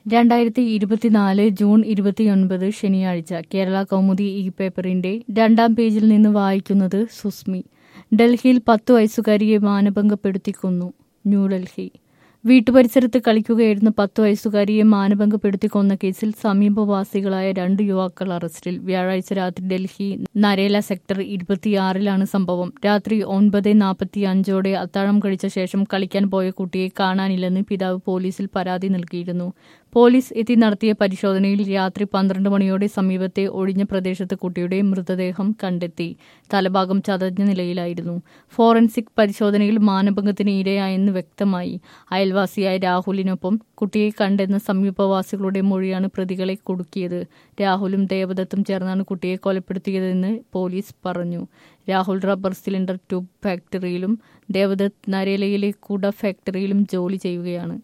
രണ്ടായിരത്തി ഇരുപത്തിനാല് ജൂൺ ഇരുപത്തിയൊൻപത് ശനിയാഴ്ച കേരള കൗമുദി ഈ പേപ്പറിന്റെ രണ്ടാം പേജിൽ നിന്ന് വായിക്കുന്നത് സുസ്മി ഡൽഹിയിൽ പത്തു വയസ്സുകാരിയെ മാനഭംഗപ്പെടുത്തി കൊന്നു ന്യൂഡൽഹി വീട്ടുപരിസരത്ത് കളിക്കുകയായിരുന്ന പത്തു വയസ്സുകാരിയെ മാനഭംഗപ്പെടുത്തി കൊന്ന കേസിൽ സമീപവാസികളായ രണ്ട് യുവാക്കൾ അറസ്റ്റിൽ വ്യാഴാഴ്ച രാത്രി ഡൽഹി നരേല സെക്ടർ ഇരുപത്തിയാറിലാണ് സംഭവം രാത്രി ഒൻപത് നാൽപ്പത്തി അഞ്ചോടെ അത്താഴം കഴിച്ച ശേഷം കളിക്കാൻ പോയ കുട്ടിയെ കാണാനില്ലെന്ന് പിതാവ് പോലീസിൽ പരാതി നൽകിയിരുന്നു പോലീസ് എത്തി നടത്തിയ പരിശോധനയിൽ രാത്രി പന്ത്രണ്ട് മണിയോടെ സമീപത്തെ ഒഴിഞ്ഞ പ്രദേശത്ത് കുട്ടിയുടെ മൃതദേഹം കണ്ടെത്തി തലഭാഗം ചതഞ്ഞ നിലയിലായിരുന്നു ഫോറൻസിക് പരിശോധനയിൽ മാനഭംഗത്തിന് ഇരയായെന്ന് വ്യക്തമായി അയൽവാസിയായ രാഹുലിനൊപ്പം കുട്ടിയെ കണ്ടെന്ന സമീപവാസികളുടെ മൊഴിയാണ് പ്രതികളെ കുടുക്കിയത് രാഹുലും ദേവദത്തും ചേർന്നാണ് കുട്ടിയെ കൊലപ്പെടുത്തിയതെന്ന് പോലീസ് പറഞ്ഞു രാഹുൽ റബ്ബർ സിലിണ്ടർ ട്യൂബ് ഫാക്ടറിയിലും ദേവദത്ത് നരേലയിലെ കുട ഫാക്ടറിയിലും ജോലി ചെയ്യുകയാണ്